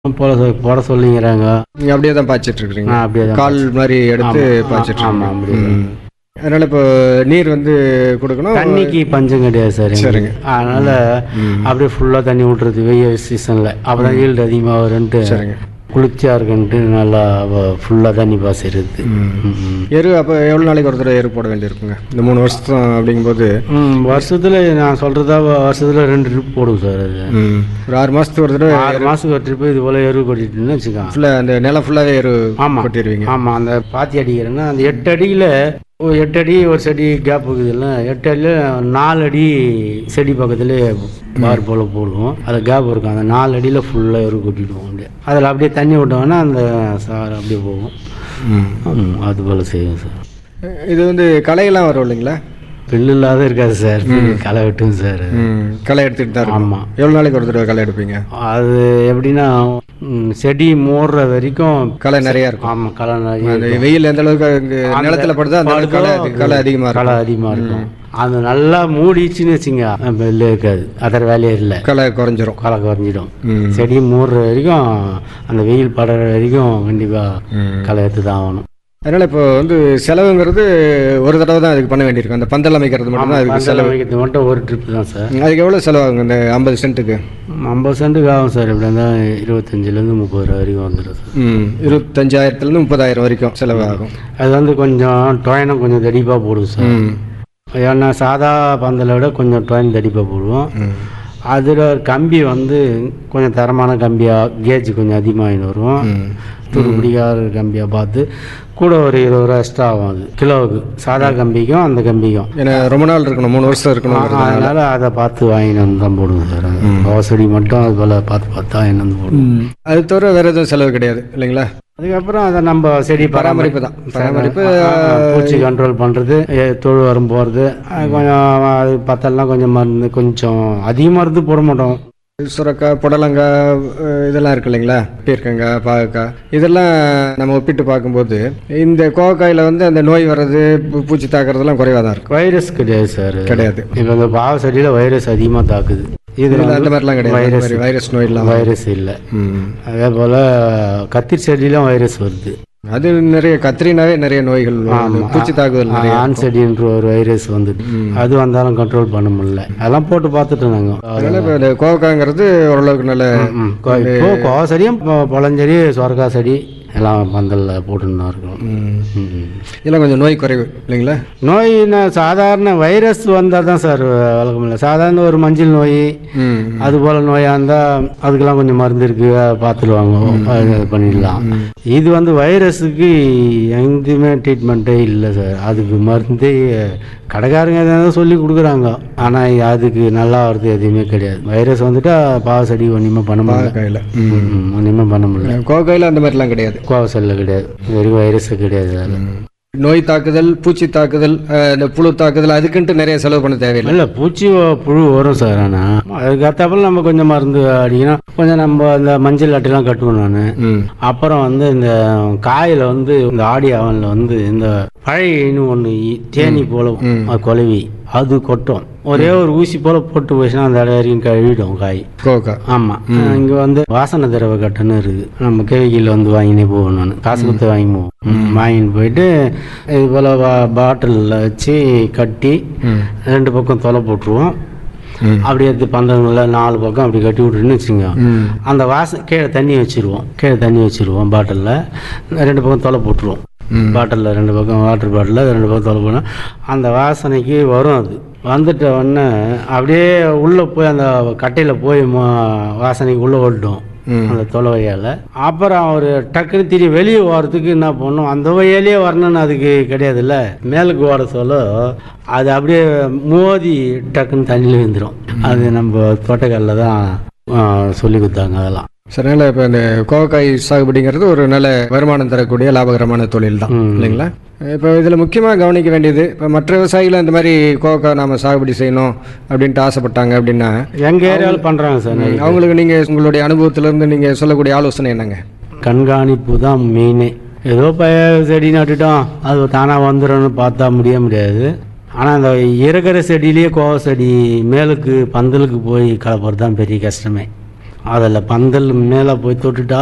போட சொ- போட சொல்லிங்கிறாங்க நீங்க அப்படியே தான் பாய்ச்சிட்டு இருக்கிறீங்க நான் அப்படியே தான் கால் மாதிரி எடுத்து ஆமா. பாய்ச்சிட்டு ஆமா, இருக்கீங்க. அப்படியே ம். அதனால இப்போ நீர் வந்து கொடுக்கணும் தண்ணிக்கு பஞ்சம் கிடையாது சார் எங்களுக்கு. சரிங்க. அதனால அப்படியே ஃபுல்லாக தண்ணி விட்டுறது வெயில் சீசனில் அப்பதான் ஈல்டு அதிகமாக வரும்ன்ட்டு சரிங்க குளிர்ச்சியாக இருக்குன்ட்டு நல்லா ஃபுல்லாக தண்ணி பாசிடுது ம். எரு அப்போ எவ்வளோ நாளைக்கு ஒரு தடவை எரு போட வேண்டியிருக்குங்க இந்த மூணு வருஷம் அப்படிங்கும்போது ம் வருஷத்தில் நான் சொல்கிறதா வருஷத்தில் ரெண்டு ட்ரிப் போடுவோம் சார் அது ம், ஒரு ஆறு மாதத்துக்கு ஒரு தடவை ஆறு மாதத்துக்கு ஒரு ட்ரிப்பு இது போல் எரு கொட்டிட்டுன்னு வச்சுக்கோங்க ஃபுல்லாக அந்த நிலம் ஃபுல்லாகவே எரு ஆமாம் கொட்டிடுவீங்க ஆமாம் அந்த பாத்தி அடிக்கிறேன்னா அந்த எட்டு அடியில் ஒரு எட்டு அடி ஒரு செடி கேப் இருக்குதுல்ல எட்டு அடியில் நாலு அடி செடி பக்கத்துலேயே பார் போல் போடுவோம் அது கேப் இருக்கும் அந்த நாலு அடியில் ஃபுல்லாக எரு கொட்டிடுவோம் அப்படியே அதில் அப்படியே தண்ணி விட்டோம்னா அந்த சார் அப்படியே போகும் ம். ம், அது போல் செய்வோம் சார் இது வந்து களையெல்லாம் வரும் இல்லைங்களா பில்லு இல்லாத இருக்காது சார் களை வெட்டும் சார் ம், களை எடுத்துட்டு தான் இருக்கும் ஆமாம் எவ்வளோ நாளைக்கு ஒரு தடவை களை எடுப்பீங்க அது எப்படின்னா ம், செடி மூடுற வரைக்கும் களை நிறையா இருக்கும் ஆமாம் களை நிறைய அந்த வெயில் எந்த அளவுக்கு அங்கே நிலத்துல படுதோ அந்த அளவுக்கு களை அதிக- களை அதிகமாக இருக்கும் களை அதிகமாக இருக்கும் அது நல்லா மூடிச்சுன்னு வச்சுங்க வெளில இருக்காது அதர் வேலையே இல்லை களை குறைஞ்சிரும் களை குறைஞ்சிடும் ம். செடி மூடுற வரைக்கும் அந்த வெயில் படுற வரைக்கும் கண்டிப்பாக ம். களை எடுத்து தான் ஆகணும் அதனால இப்போ வந்து செலவுங்கிறது ஒரு தடவை தான் அதுக்கு பண்ண வேண்டியிருக்கும் அந்த பந்தல் அமைக்கிறது மட்டும் தான் அதுக்கு பந்தல் செலவு வைக்கிறது மட்டும் ஒரு ட்ரிப் தான் சார் அதுக்கு எவ்வளோ செலவாகுங்க இந்த ஐம்பது சென்ட்டுக்கு ஐம்பது சென்ட்டுக்கு ஆகும் சார் இப்படி இருந்தால் இருபத்தஞ்சிலேருந்து முப்பது ரூபா வரைக்கும் வந்துடும் சார் ம் இருபத்தஞ்சாயிரத்துலேருந்து முப்பதாயிரம் வரைக்கும் செலவாகும் அது வந்து கொஞ்சம் டொயனும் கொஞ்சம் தடிப்பாக போடுவோம் சார் ம் ஏன்னா சாதா பந்தலை விட கொஞ்சம் டொயின் தடிப்பாக போடுவோம் ம் அதில் கம்பி வந்து கொஞ்சம் தரமான கம்பியாக கேஜ் கொஞ்சம் அதிகமாகின்னு வரும் ம். துரு பிடிக்காத கம்பியாக பார்த்து கூட ஒரு இருபது ரூபா எக்ஸ்ட்ரா ஆகும் அது கிலோவுக்கு சாதா கம்பிக்கும் அந்த கம்பிக்கும் ஏன்னா ரொம்ப நாள் இருக்கணும் மூணு வருஷம் இருக்கணும் அதனால அதை பார்த்து வாங்கிட்டு வந்து தான் போடுவோம் சார் அவசடி மட்டும் அது போல் பார்த்து பார்த்து வாங்கிட்டு வந்து போடுவோம் அது தவிர வேற எதுவும் செலவு கிடையாது இல்லைங்களா அதுக்கப்புறம் அதை நம்ம செடி பராமரிப்பு தான் பராமரிப்பு பூச்சி கண்ட்ரோல் பண்ணுறது தொழு வரும் போகிறது கொஞ்சம் அது பத்தெல்லாம் கொஞ்சம் மருந்து கொஞ்சம் அதிக மருந்து போட மாட்டோம் சுரக்காய் புடலங்காய் அஹ் இதெல்லாம் இருக்கு இல்லைங்களா பீர்க்கங்காய் பாகக்காய் இதெல்லாம் நம்ம ஒப்பிட்டு பார்க்கும்போது இந்த கோவக்காயில் வந்து அந்த நோய் வர்றது பூ- பூச்சி தாக்குறதெல்லாம் குறைவாக தான் இருக்கும் வைரஸ் கிடையாது சார் கிடையாது இப்போ இந்த பாவ செடியில் வைரஸ் அதிகமாக தாக்குது இதுல இதுல அந்த மாதிரிலாம் கிடையாது அந்த மாதிரி வைரஸ் நோய் இல்லாமல் வைரஸ் இல்லை ம். அதே போல் கத்திரி செடியிலும் வைரஸ் வருது அது நிறைய கத்திரினாவே நிறைய நோய்கள் வருது. பூச்சி தாக்குதல் நிறைய ஆண் செடின்ற ஒரு வைரஸ் வந்துட்டு அது வந்தாலும் கண்ட்ரோல் பண்ண முடியல அதெல்லாம் போட்டு பார்த்துட்டோம் நாங்கள் அதனால இப்போ இந்த கோவக்காங்கிறது ஓரளவுக்கு நல்ல இப்போ கோவ செடியும் பொ- பழஞ்செடி சொரக்காய் செடி எல்லாம் பந்தலில் போட்டுன்னு தான் இருக்கோம் ம். ம். இதெல்லாம் கொஞ்சம் நோய் குறைவு இல்லைங்களா நோய்னா சாதாரண வைரஸ் வந்தால் தான் சார் வழக்கம் இல்லை சாதாரண ஒரு மஞ்சள் நோய் ம் அது போல் நோயாக இருந்தால் அதுக்கெல்லாம் கொஞ்சம் மருந்து இருக்கு பார்த்துருவாங்க அது பண்ணிடலாம் இது வந்து வைரஸுக்கு எங்கேயுமே ட்ரீட்மெண்ட்டே இல்லை சார் அதுக்கு மருந்தே கடைக்காரங்க எதாவது சொல்லி கொடுக்குறாங்க ஆனால் அதுக்கு நல்லா வருது எதுவுமே கிடையாது வைரஸ் வந்துட்டா பாவ செடி ஒன்றுமே பண்ண முடியல கையில் ம், ஒண்ணுமே பண்ண முடியல கோவக்காயில் அந்த மாதிரிலாம் கிடையாது கோவ செல்ல கிடையாது வெறும் வைரஸ் கிடையாது அதில் நோய் தாக்குதல் பூச்சி தாக்குதல் அஹ், இந்த புழு தாக்குதல் அதுக்குன்ட்டு நிறைய செலவு பண்ண தேவையில்லை இல்லை பூச்சி வ- புழு வரும் சார் ஆனால் அதுக்கு அத்தாப்பில் நம்ம கொஞ்சம் மருந்து அடிக்கணும் கொஞ்சம் நம்ம இந்த மஞ்சள் அட்டைலாம் கட்டுவோம் நான் ம் அப்புறம் வந்து இந்த காயில் வந்து இந்த ஆடி அவனில் வந்து இந்த பழையன்னு ஒன்று தேனி போல அது குலவி அது கொட்டும் ஒரே ஒரு ஊசி போல போட்டு போச்சுன்னா அந்த இடம் வரைக்கும் கழுவிடும் காய் கோவக்காய் ஆமாம் இங்கே வந்து வாசனை திரவ கட்டுன்னு இருக்குது நம்ம கேவிக்கில் வந்து வாங்கினே போவோம் நான் காசு கொடுத்து வாங்கி போவோம் வாங்கிட்டு போயிட்டு இது போல் பாட்டிலில் வச்சு கட்டி ம் ரெண்டு பக்கம் தொலை போட்டுருவோம் ம். அப்படி எடுத்து பந்தங்களில் நாலு பக்கம் அப்படி கட்டி விட்டுருன்னு வச்சுங்க ம் அந்த வாசம் கீழே தண்ணி வச்சிருவோம் கீழே தண்ணி வச்சிருவோம் பாட்டிலில் ரெண்டு பக்கம் தொலை போட்டுருவோம் ம். பாட்டிலில் ரெண்டு பக்கம் வாட்டர் பாட்டிலில் ரெண்டு பக்கம் தொலை போனால் அந்த வாசனைக்கு வரும் அது வந்துட்ட உடனே அப்படியே உள்ளே போய் அந்த கட்டையில் போய் ம- வாசனைக்கு உள்ளே ஓட்டும் ம். அந்த தொலை வழியால் அப்புறம் அவர் டக்குன்னு திரும்பி வெளியே ஓடுறதுக்கு என்ன பண்ணும் அந்த வழியாலேயே வரணும்னு அதுக்கு கிடையாதுல்ல மேலுக்கு ஓட சொல்ல அது அப்படியே மோதி டக்குன்னு தண்ணியில் விழுந்துடும் அது நம்ம தோட்டக்காலில் தான் சொல்லி கொடுத்தாங்க அதெல்லாம் சரி அதனால இப்போ இந்த கோவக்காய் சாகுபடிங்கிறது ஒரு நல்ல வருமானம் தரக்கூடிய லாபகரமான தொழில் தான் ம். இல்லைங்களா இப்போ இதில் முக்கியமாக கவனிக்க வேண்டியது இப்போ மற்ற விவசாயிகள் இந்த மாதிரி கோவக்காய் நாம சாகுபடி செய்யணும் அப்படின்ட்டு ஆசைப்பட்டாங்க அப்படின்னா எங்கள் ஏரியாவில் பண்ணுறாங்க சார் நிறைய. அவங்களுக்கு நீங்கள் உங்களுடைய அனுபவத்திலேருந்து நீங்கள் சொல்லக்கூடிய ஆலோசனை என்னங்க கண்காணிப்பு தான் மெயினே ஏதோ பய செடி நட்டுட்டோம் அது தானாக வந்துடும்னு பார்த்தா முடிய முடியாது ஆனால் அந்த இருக்கிற செடியிலேயே கோவ செடி மேலுக்கு பந்தலுக்கு போய் கலப்புறது தான் பெரிய கஷ்டமே அதில் பந்தல் மேலே போய் தொட்டுட்டா